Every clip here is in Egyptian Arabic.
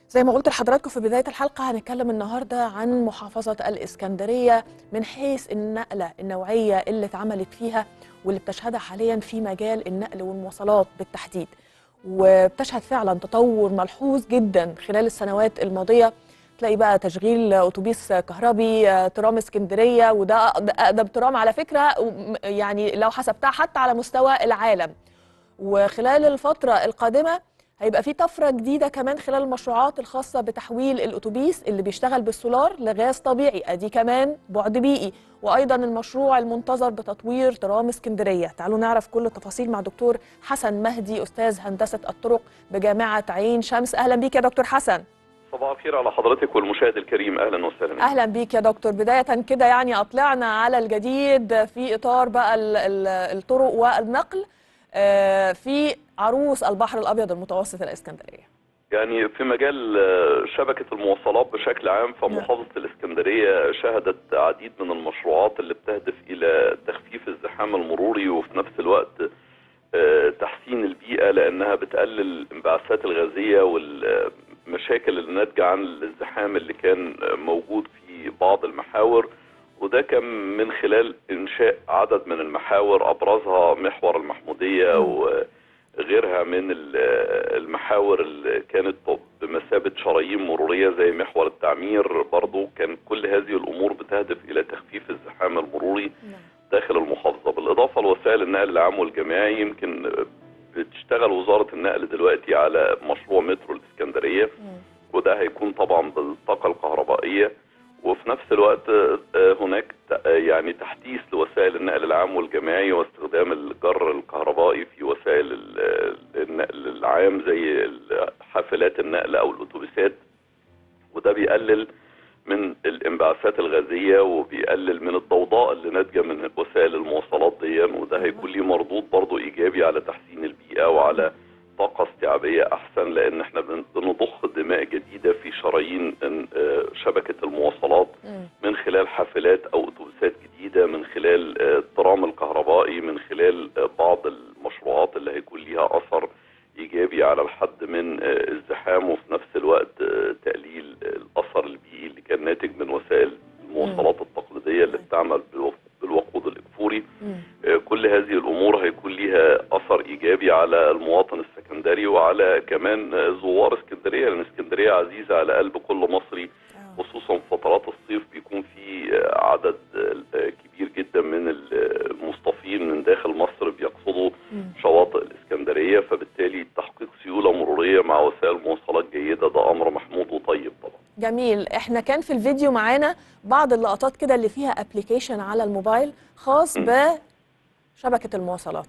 زي ما قلت لحضراتكم في بداية الحلقة هنتكلم النهاردة عن محافظة الإسكندرية من حيث النقلة النوعية اللي اتعملت فيها واللي بتشهدها حاليا في مجال النقل والمواصلات بالتحديد وبتشهد فعلا تطور ملحوظ جدا خلال السنوات الماضية تلاقي بقى تشغيل أتوبيس كهربي ترام اسكندرية وده أقدم ترام على فكرة يعني لو حسبتها حتى على مستوى العالم وخلال الفترة القادمة هيبقى في طفره جديده كمان خلال المشروعات الخاصه بتحويل الاتوبيس اللي بيشتغل بالسولار لغاز طبيعي ادي كمان بعد بيئي وايضا المشروع المنتظر بتطوير ترام اسكندريه تعالوا نعرف كل التفاصيل مع دكتور حسن مهدي استاذ هندسه الطرق بجامعه عين شمس اهلا بيك يا دكتور حسن صباح الخير على حضرتك والمشاهد الكريم اهلا وسهلا اهلا بيك يا دكتور بدايه كده يعني اطلعنا على الجديد في اطار بقى الطرق والنقل في عروس البحر الابيض المتوسط الاسكندريه يعني في مجال شبكه المواصلات بشكل عام فمحافظه الاسكندريه شهدت عديد من المشروعات اللي بتهدف الى تخفيف الزحام المروري وفي نفس الوقت تحسين البيئه لانها بتقلل الانبعاثات الغازيه والمشاكل اللي ناتجه عن الزحام اللي كان موجود في بعض المحاور وده كان من خلال انشاء عدد من المحاور ابرزها محور المحموديه وغيرها من المحاور اللي كانت بمثابه شرايين مروريه زي محور التعمير برضو كان كل هذه الامور بتهدف الى تخفيف الزحام المروري داخل المحافظه بالاضافه لوسائل النقل العام والجماعي يمكن بتشتغل وزاره النقل دلوقتي على مشروع مترو الاسكندريه وده هيكون طبعا بالطاقه الكهربائيه وفي نفس الوقت هناك يعني تحديث لوسائل النقل العام والجماعي واستخدام الجر الكهربائي في وسائل النقل العام زي حافلات النقل او الاتوبيسات وده بيقلل من الانبعاثات الغازيه وبيقلل من الضوضاء اللي ناتجه من وسائل المواصلات دي وده هيكون ليه مردود برضه ايجابي على تحسين البيئه وعلى طاقه استيعابيه احسن لان احنا بنضخ دماء جديده في شرايين شبكه المواصلات من خلال حافلات او اتوبيسات جديده من خلال الترام الكهربائي من خلال بعض المشروعات اللي هيكون ليها اثر ايجابي على الحد من الزحام وفي نفس الوقت تقليل الاثر البيئي اللي كان ناتج من وسائل المواصلات التقليديه اللي بتعمل بالوقود الاكفوري كل هذه الامور هيكون ليها اثر ايجابي على المواطن السكندري وعلى كمان زوار اسكندريه لان اسكندريه عزيزه على قلب كل مصري خصوصا في فترات الصيف بيكون في عدد كبير جدا من المصطفين من داخل مصر بيقصدوا شواطئ الاسكندريه فبالتالي تحقيق سيوله مروريه مع وسائل مواصلات جيده ده امر محمود وطيب طبعا جميل احنا كان في الفيديو معانا بعض اللقطات كده اللي فيها ابلكيشن على الموبايل خاص بشبكه المواصلات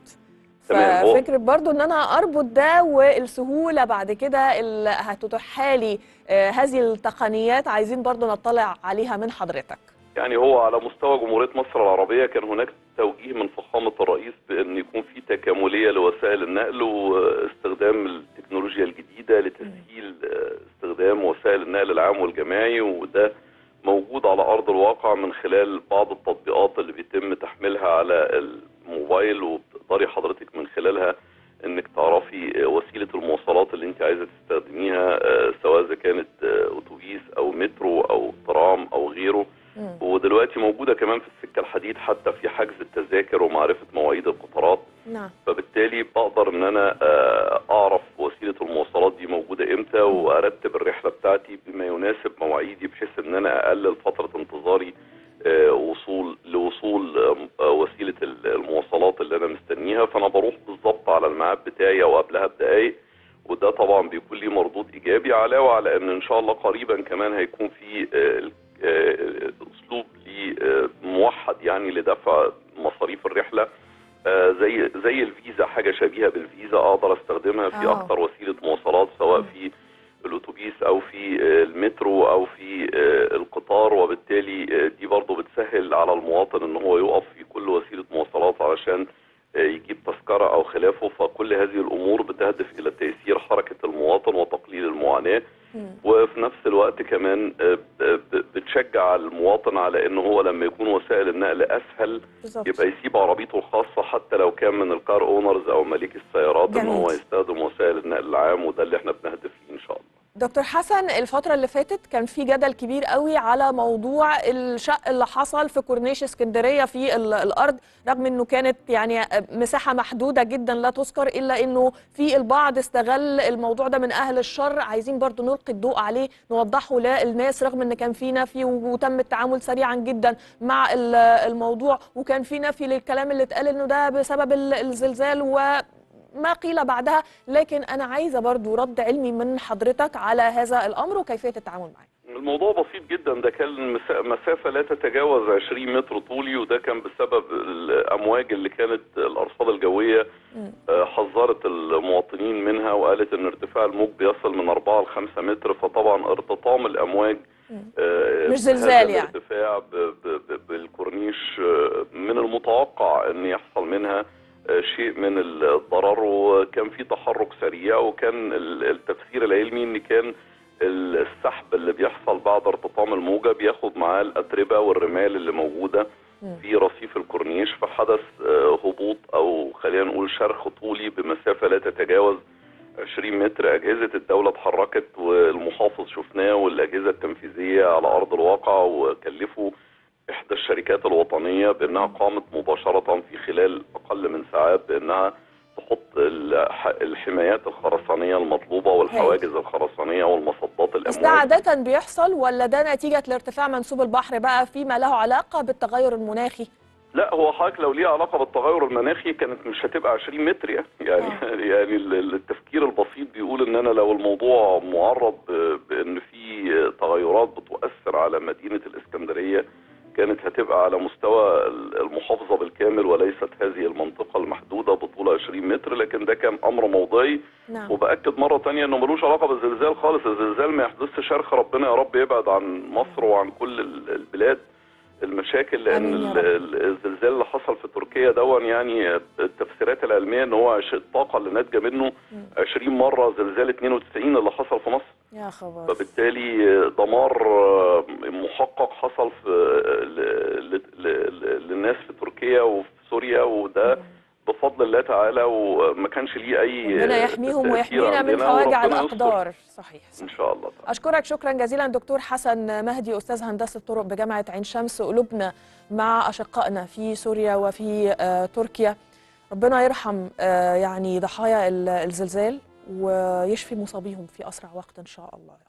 ففكره برضو ان انا اربط ده والسهوله بعد كده اللي هتتيحها لي آه هذه التقنيات عايزين برضو نطلع عليها من حضرتك يعني هو على مستوى جمهوريه مصر العربيه كان هناك توجيه من فخامه الرئيس بان يكون في تكامليه لوسائل النقل واستخدام التكنولوجيا الجديده لتسهيل استخدام وسائل النقل العام والجماعي وده موجود على ارض الواقع من خلال بعض التطبيقات اللي بيتم تحميلها على الموبايل وبتقدري حضرتك من خلالها انك تعرفي وسيله المواصلات اللي انت عايزه تستخدميها سواء اذا كانت اتوبيس او مترو او ترام او غيره ودلوقتي موجوده كمان في السكه الحديد حتى في حجز التذاكر ومعرفه مواعيد القطارات نعم فبالتالي بقدر ان انا اعرف وسيله المواصلات دي موجوده امتى وارتب الرحله بتاعتي بما يناسب مواعيدي بحيث ان انا اقلل فتره انتظاري وصول لوصول وسيله المواصلات اللي انا مستنيها فانا بروح بالظبط على الميعاد بتاعي او قبلها بدقائق وده طبعا بيكون ليه مردود ايجابي علاوه على ان ان شاء الله قريبا كمان هيكون في اسلوب موحد يعني لدفع مصاريف الرحله زي زي الفيزا حاجه شبيهه بالفيزا اقدر استخدمها في اكتر وسيله مواصلات سواء في الاتوبيس او في المترو او في القطار وبالتالي دي برضه بتسهل على المواطن ان هو يقف في كل وسيله مواصلات علشان يجيب تذكره او خلافه فكل هذه الامور بتهدف الى تيسير حركه المواطن وتقليل المعاناه وفي نفس الوقت كمان بتشجع المواطن على ان هو لما يكون وسائل النقل اسهل بالظبط. يبقى يسيب عربيته الخاصه حتى لو كان من الكار اونرز او ملك السيارات ان جميل. هو يستخدم وسائل النقل العام وده اللي احنا بنهدف ليه ان شاء الله دكتور حسن الفترة اللي فاتت كان في جدل كبير قوي على موضوع الشق اللي حصل في كورنيش اسكندرية في ال- الأرض رغم أنه كانت يعني مساحة محدودة جدا لا تذكر إلا أنه في البعض استغل الموضوع ده من أهل الشر عايزين برضو نلقي الضوء عليه نوضحه للناس رغم أن كان في نفي وتم التعامل سريعا جدا مع ال- الموضوع وكان في نفي للكلام اللي اتقال أنه ده بسبب ال- الزلزال و ما قيل بعدها لكن أنا عايزة برضو رد علمي من حضرتك على هذا الأمر وكيفية التعامل معه الموضوع بسيط جدا ده كان مس- مسافة لا تتجاوز 20 متر طولي وده كان بسبب الأمواج اللي كانت الأرصاد الجوية مم. آه، حذرت المواطنين منها وقالت إن ارتفاع الموج بيصل من 4 ل 5 متر فطبعا ارتطام الأمواج مم. آه، مش زلزال بهذا يعني. الارتفاع ب- ب- ب- بالكورنيش آه، من المتوقع أن يحصل منها آه، شيء من الضرر وكان في تحرك سريع وكان ال- التفسير العلمي ان كان السحب اللي بيحصل بعد ارتطام الموجه بياخد معاه الاتربه والرمال اللي موجوده مم. في رصيف الكورنيش فحدث آه، هبوط او خلينا نقول شرخ طولي بمسافه لا تتجاوز 20 متر اجهزه الدوله اتحركت والمحافظ شفناه والاجهزه التنفيذيه على ارض الواقع وكلفوا احدى الشركات الوطنيه بانها قامت مباشره في خلال اقل من ساعات بانها تحط الح- الحمايات الخرسانيه المطلوبه والحواجز الخرسانيه والمصدات بس ده الامواج عادة بيحصل ولا ده نتيجة لارتفاع منسوب البحر بقى فيما له علاقة بالتغير المناخي؟ لا هو حضرتك لو ليه علاقه بالتغير المناخي كانت مش هتبقى 20 متر يعني يعني, يعني ال- ال- التفكير البسيط بيقول ان انا لو الموضوع معرض ب- بان في تغيرات بتؤثر على مدينه الاسكندريه كانت هتبقى على مستوى ال- المحافظه بالكامل وليست هذه المنطقه المحدوده بطول 20 متر لكن ده كان امر موضعي نعم وباكد مره تانية انه ملوش علاقه بالزلزال خالص الزلزال ما يحدثش شرخ ربنا يا رب يبعد عن مصر وعن كل ال- البلاد المشاكل لان آمين يا ال- رب. ال- الزلزال اللي حصل في تركيا دون يعني التفسيرات العلميه ان هو عش- الطاقه اللي ناتجه منه 20 مره زلزال 92 اللي حصل في مصر يا خبر فبالتالي دمار محقق حصل في ل- ل- ل- للناس في تركيا وفي سوريا وده بفضل الله تعالى وما كانش ليه اي ربنا يحميهم تأثير ويحمينا من عندنا فواجع وربنا يستر. الأقدار صحيح, صحيح. ان شاء الله تعالى. أشكرك شكرا جزيلا دكتور حسن مهدي أستاذ هندسة الطرق بجامعة عين شمس قلوبنا مع أشقائنا في سوريا وفي آه، تركيا ربنا يرحم آه، يعني ضحايا ال- الزلزال ويشفي مصابيهم في أسرع وقت إن شاء الله